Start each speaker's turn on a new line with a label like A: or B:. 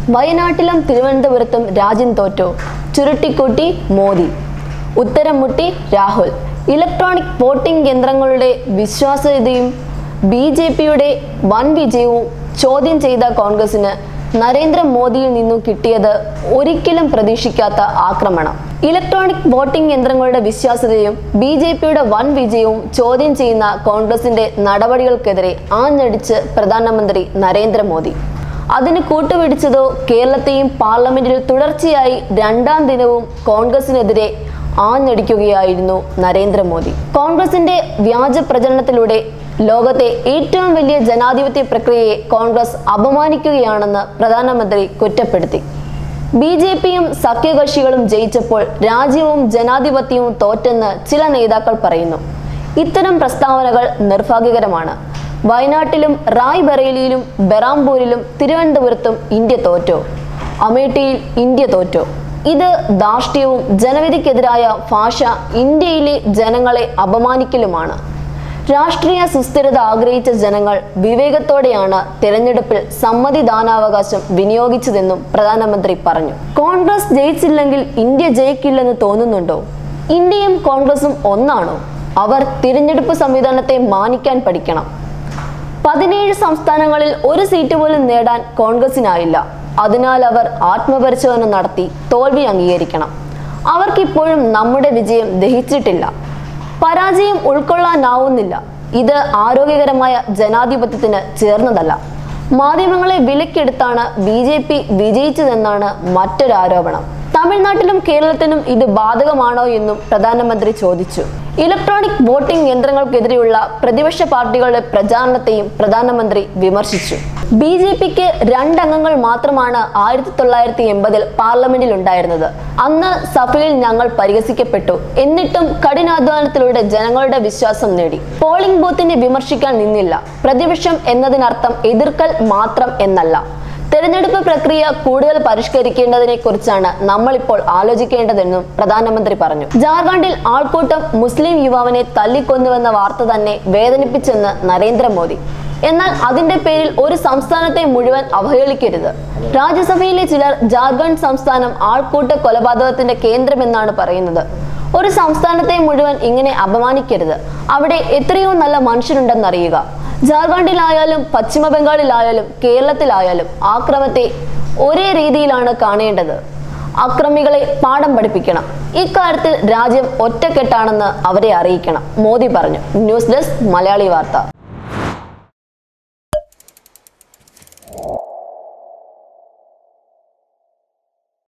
A: വയനാട്ടിലും തിരുവനന്തപുരത്തും രാജ്യം തോറ്റു ചുരുട്ടിക്കൂട്ടി മോദി ഉത്തരം മുട്ടി രാഹുൽ ഇലക്ട്രോണിക് വോട്ടിംഗ് യന്ത്രങ്ങളുടെ വിശ്വാസ്യതയും ബി ജെ പിയുടെ വൻ വിജയവും ചോദ്യം ചെയ്ത കോൺഗ്രസിന് നരേന്ദ്രമോദിയിൽ നിന്നും കിട്ടിയത് ഒരിക്കലും പ്രതീക്ഷിക്കാത്ത ആക്രമണം ഇലക്ട്രോണിക് വോട്ടിംഗ് യന്ത്രങ്ങളുടെ വിശ്വാസ്യതയും ബി ജെ പിയുടെ വൻ വിജയവും ചോദ്യം ചെയ്യുന്ന കോൺഗ്രസിന്റെ നടപടികൾക്കെതിരെ ആഞ്ഞടിച്ച് പ്രധാനമന്ത്രി നരേന്ദ്രമോദി അതിന് കൂട്ടുപിടിച്ചതോ കേരളത്തെയും പാർലമെന്റിൽ തുടർച്ചയായി രണ്ടാം ദിനവും കോൺഗ്രസിനെതിരെ ആഞ്ഞടിക്കുകയായിരുന്നു നരേന്ദ്രമോദി കോൺഗ്രസിന്റെ വ്യാജ പ്രചരണത്തിലൂടെ ലോകത്തെ ഏറ്റവും വലിയ ജനാധിപത്യ പ്രക്രിയയെ കോൺഗ്രസ് അപമാനിക്കുകയാണെന്ന് പ്രധാനമന്ത്രി കുറ്റപ്പെടുത്തി ബി ജെ പിയും സഖ്യകക്ഷികളും ജയിച്ചപ്പോൾ രാജ്യവും ജനാധിപത്യവും തോറ്റെന്ന് ചില നേതാക്കൾ പറയുന്നു ഇത്തരം പ്രസ്താവനകൾ നിർഭാഗ്യകരമാണ് വയനാട്ടിലും റായ്ബറേലിയിലും ബെറാംപൂരിലും തിരുവനന്തപുരത്തും ഇന്ത്യ തോറ്റോ അമേഠിയിൽ ഇന്ത്യ തോറ്റോ ഇത് ധാർഷ്ട്യവും ജനവിധിക്കെതിരായ ഭാഷ ഇന്ത്യയിലെ ജനങ്ങളെ അപമാനിക്കലുമാണ് രാഷ്ട്രീയ സുസ്ഥിരത ആഗ്രഹിച്ച ജനങ്ങൾ വിവേകത്തോടെയാണ് തിരഞ്ഞെടുപ്പിൽ സമ്മതിദാനാവകാശം വിനിയോഗിച്ചതെന്നും പ്രധാനമന്ത്രി പറഞ്ഞു കോൺഗ്രസ് ജയിച്ചില്ലെങ്കിൽ ഇന്ത്യ ജയിക്കില്ലെന്ന് തോന്നുന്നുണ്ടോ ഇന്ത്യയും കോൺഗ്രസും ഒന്നാണോ അവർ തിരഞ്ഞെടുപ്പ് സംവിധാനത്തെ മാനിക്കാൻ പഠിക്കണം പതിനേഴ് സംസ്ഥാനങ്ങളിൽ ഒരു സീറ്റ് പോലും നേടാൻ കോൺഗ്രസിനായില്ല അതിനാൽ അവർ ആത്മപരിശോധന നടത്തി തോൽവി അംഗീകരിക്കണം അവർക്കിപ്പോഴും നമ്മുടെ വിജയം ദഹിച്ചിട്ടില്ല പരാജയം ഉൾക്കൊള്ളാനാവുന്നില്ല ഇത് ആരോഗ്യകരമായ ജനാധിപത്യത്തിന് ചേർന്നതല്ല മാധ്യമങ്ങളെ വിലക്കെടുത്താണ് ബി ജെ പി വിജയിച്ചതെന്നാണ് മറ്റൊരു ആരോപണം തമിഴ്നാട്ടിലും കേരളത്തിലും ഇത് ബാധകമാണോ എന്നും പ്രധാനമന്ത്രി ചോദിച്ചു ഇലക്ട്രോണിക് വോട്ടിംഗ് യന്ത്രങ്ങൾക്കെതിരെയുള്ള പ്രതിപക്ഷ പാർട്ടികളുടെ പ്രചാരണത്തെയും പ്രധാനമന്ത്രി വിമർശിച്ചു ബി ജെ പിക്ക് രണ്ടംഗങ്ങൾ മാത്രമാണ് ആയിരത്തി തൊള്ളായിരത്തി എൺപതിൽ പാർലമെന്റിൽ ഉണ്ടായിരുന്നത് അന്ന് സഭയിൽ ഞങ്ങൾ പരിഹസിക്കപ്പെട്ടു എന്നിട്ടും കഠിനാധ്വാനത്തിലൂടെ ജനങ്ങളുടെ വിശ്വാസം നേടി പോളിംഗ് ബൂത്തിനെ വിമർശിക്കാൻ നിന്നില്ല പ്രതിപക്ഷം എന്നതിനർത്ഥം എതിർക്കൽ മാത്രം എന്നല്ല തെരഞ്ഞെടുപ്പ് പ്രക്രിയ കൂടുതൽ പരിഷ്കരിക്കേണ്ടതിനെ കുറിച്ചാണ് നമ്മളിപ്പോൾ ആലോചിക്കേണ്ടതെന്നും പ്രധാനമന്ത്രി പറഞ്ഞു ജാർഖണ്ഡിൽ ആൾക്കൂട്ടം മുസ്ലിം യുവാവിനെ തല്ലിക്കൊന്നുവെന്ന വാർത്ത തന്നെ വേദനിപ്പിച്ചെന്ന് നരേന്ദ്രമോദി എന്നാൽ അതിന്റെ പേരിൽ ഒരു സംസ്ഥാനത്തെ മുഴുവൻ അവഹേളിക്കരുത് രാജ്യസഭയിലെ ചിലർ ജാർഖണ്ഡ് സംസ്ഥാനം ആൾക്കൂട്ട കൊലപാതകത്തിന്റെ കേന്ദ്രമെന്നാണ് പറയുന്നത് ഒരു സംസ്ഥാനത്തെ മുഴുവൻ ഇങ്ങനെ അപമാനിക്കരുത് അവിടെ എത്രയോ നല്ല മനുഷ്യരുണ്ടെന്നറിയുക ജാർഖണ്ഡിലായാലും പശ്ചിമ ബംഗാളിലായാലും കേരളത്തിലായാലും ആക്രമത്തെ ഒരേ രീതിയിലാണ് കാണേണ്ടത് അക്രമികളെ പാഠം പഠിപ്പിക്കണം ഇക്കാര്യത്തിൽ രാജ്യം ഒറ്റക്കെട്ടാണെന്ന് അവരെ അറിയിക്കണം മോദി പറഞ്ഞു ന്യൂസ് ഡെസ്ക് മലയാളി വാർത്ത